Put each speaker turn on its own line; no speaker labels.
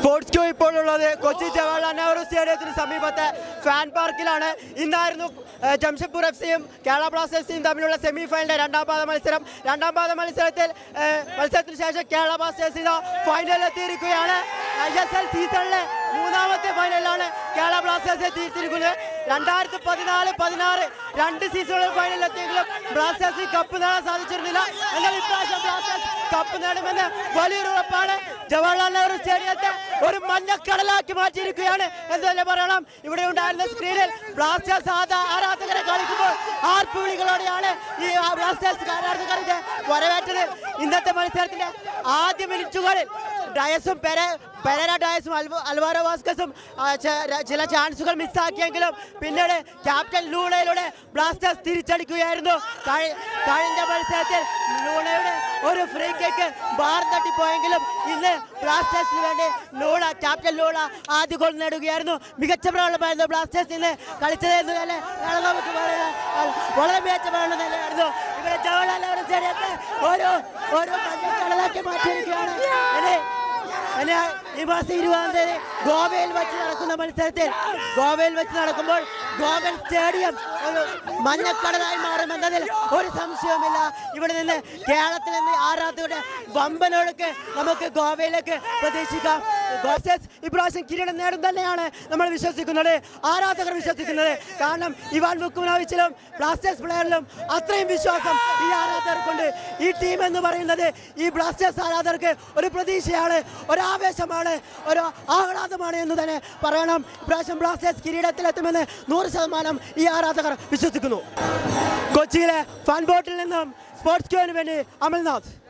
sports Q ഇപ്പോൾ ഉള്ളത് കൊച്ചി ജവഹർലാൽ നെഹ്റു സ്റ്റേഡിയത്തിന് സമീപത്തെ ഫാൻ പാർക്കിലാണ് ഇന്നായിരുന്നു ഏഹ്, ജംഷഡ്പൂർ എഫ് സിയും കേരള ബ്ലാസ്റ്റേഴ്സിയും തമ്മിലുള്ള സെമി ഫൈനലിന്റെ രണ്ടാം പാദ മത്സരം രണ്ടാം പാദ മത്സരത്തിൽ ഏഹ്, മത്സരത്തിന് ശേഷം കേരള ബ്ലാസ്റ്റേഴ്സ് ഇതാ ഫൈനലിൽ എത്തിയിരിക്കുകയാണ് ഐ എസ് എൽ സീസണിലെ മൂന്നാമത്തെ ഫൈനലിലാണ് കേരള ബ്ലാസ്റ്റേഴ്സ് എത്തിയിരിക്കുന്നത് രണ്ടായിരത്തി പതിനാല് പതിനാറ് രണ്ട് സീസണുകൾ ഫൈനലിൽ എത്തിയെങ്കിലും ബ്ലാസ്റ്റേഴ്സിന് കപ്പ് നേടാൻ സാധിച്ചിരുന്നില്ല എന്നാൽ ഇപ്രാവശ്യം ബ്ലാസ്റ്റേഴ്സ് കപ്പ് നേടുമെന്ന് വലിയൊരു ഉറപ്പാണ് ജവഹർലാൽ നെഹ്റു സ്റ്റേഡിയത്തെ ഒരു മഞ്ഞക്കടലാക്കി മാറ്റിയിരിക്കുകയാണ് എന്ന് തന്നെ പറയണം ഇവിടെ ഉണ്ടായിരുന്ന സ്ക്രീനിൽ ബ്ലാസ്റ്റേഴ്സ് ആരാ- ആരാധകരെ കളിക്കുമ്പോൾ ആർപ്പുവിളികളോടെയാണ് ഈ ആ ബ്ലാസ്റ്റേഴ്സ് ആരാധകരുടെ വരവേറ്റത് ഇന്നത്തെ മത്സരത്തിന്റെ ആദ്യ മിനിറ്റുകളിൽ ഡയസും പെര പെരര ഡയസും അൽവ അൽവാരോ വാസ്കസും ആ, ചെ- ര- ചില ചാൻസുകൾ മിസ്സാക്കിയെങ്കിലും പിന്നീട് ക്യാപ്റ്റൻ ലൂണയിലൂടെ ബ്ലാസ്റ്റേഴ്സ് തിരിച്ചടിക്കുകയായിരുന്നു കഴി- കഴിഞ്ഞ മത്സരത്തിൽ ലൂണയുടെ ഒരു ഫ്രീ കിക്ക് ബാർ തട്ടിപ്പോയെങ്കിലും ഇന്ന് ബ്ലാസ്റ്റേഴ്സിന് വേണ്ടി ലൂണ ക്യാപ്റ്റൻ ലൂണ ആദ്യ ഗോൾ നേടുകയായിരുന്നു മികച്ച പ്രകടനമായിരുന്നു ബ്ലാസ്റ്റേഴ്സ് ഇന്ന് കളിച്ചത് എന്ന് തന്നെ വേണം നമുക്ക് പറയാൻ വളരെ മികച്ച പ്രകടനം തന്നെയായിരുന്നു ഇവിടെ ജവഹർലാൽ നെഹ്റു സ്റ്റേഡിയത്തെ ഒരു ഒരു മഞ്ഞക്കടലാക്കി മാറ്റിയിരിക്കുകയാണ് ഇനി ഇനി ഈ മാസം ഇരുപതാം തീയതി ഗോവയിൽ വെച്ച് നടക്കുന്ന മത്സരത്തിൽ ഗോവയിൽ വെച്ച് നടക്കുമ്പോൾ ഗോവൻ സ്റ്റേഡിയം ഒരു മഞ്ഞക്കടലായി മാറുമെന്നതിൽ ഒരു സംശയവുമില്ല ഇവിടെ നിന്ന് കേരളത്തിൽ നിന്ന് ആരാധകരുടെ വമ്പനൊഴുക്ക് നമുക്ക് ഗോവയിലേക്ക് പ്രതീക്ഷിക്കാം ബ്ലാസ്റ്റേഴ്സ് ഇപ്രാവശ്യം കിരീടം നേടും തന്നെയാണ് നമ്മൾ വിശ്വസിക്കുന്നത് ആരാധകർ വിശ്വസിക്കുന്നത് കാരണം ഇവാൻ വുക്കുനോവിച്ചിലും ബ്ലാസ്റ്റേഴ്സ് പ്ലെയറിലും അത്രയും വിശ്വാസം ഈ ആരാധകർക്കുണ്ട് ഈ ടീം എന്ന് പറയുന്നത് ഈ ബ്ലാസ്റ്റേഴ്സ് ആരാധകർക്ക് ഒരു പ്രതീക്ഷയാണ് ഒരു ആവേശമാണ് ഒരു ആഹ്ലാദമാണ് എന്ന് തന്നെ പറയണം ഇപ്രാവശ്യം ബ്ലാസ്റ്റേഴ്സ് കിരീടത്തിലെത്തുമെന്ന് നൂറ് ശതമാനം ഈ ആരാധകർ വിശ്വസിക്കുന്നു കൊച്ചിയിലെ ഫാൻ ബോട്ടിൽ നിന്നും സ്പോർട്സ് ക്യൂവിന് വേണ്ടി അമൽനാഥ്